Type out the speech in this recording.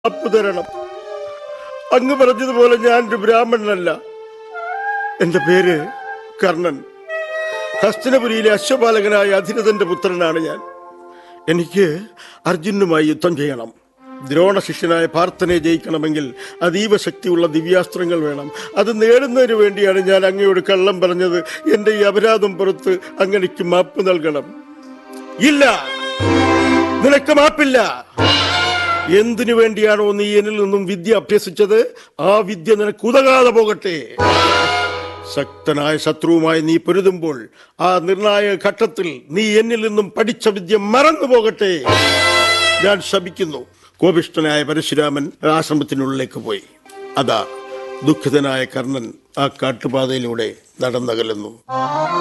up തരണം അങ്ങ് പറഞ്ഞതുപോലെ ഞാൻ ഒരു ബ്രാഹ്മണനല്ല എന്റെ പേര് കർണൻ ഹസ്തനപുരിയിലെ അശ്വപാലകനായ അധിരഥന്റെ പുത്രനാണ് ഞാൻ എനിക്ക് അർജുനുമായി യുദ്ധം ചെയ്യണം ദ്രോണ ശിഷ്യനായ പാർത്ഥനെ ജയിക്കണമെങ്കിൽ അതീവ ശക്തിയുള്ള ദിവ്യാസ്ത്രങ്ങൾ വേണം അത് നേടുന്നതിന് വേണ്ടിയാണ് ഞാൻ അങ്ങയോട് കള്ളം പറഞ്ഞത് എന്റെ ഈ അപരാധം പുറത്ത് അങ്ങനെക്ക് മാപ്പ് നൽകണം ഇല്ല നിനക്ക് മാപ്പില്ല എന്തിനു വേണ്ടിയാണോ നീ എന്നിൽ നിന്നും വിദ്യ അഭ്യസിച്ചത് ആ വിദ്യ നിനക്ക് ഉതകാതെ പോകട്ടെ ശക്തനായ ശത്രുവുമായി നീ പൊരുതുമ്പോൾ ആ നിർണായക ഘട്ടത്തിൽ നീ എന്നിൽ നിന്നും പഠിച്ച വിദ്യ മറന്നു പോകട്ടെ ഞാൻ ശപിക്കുന്നു കോപിഷ്ഠനായ പരശുരാമൻ ആശ്രമത്തിനുള്ളിലേക്ക് പോയി അതാ ദുഃഖിതനായ കർണൻ ആ കാട്ടുപാതയിലൂടെ നടന്നകലുന്നു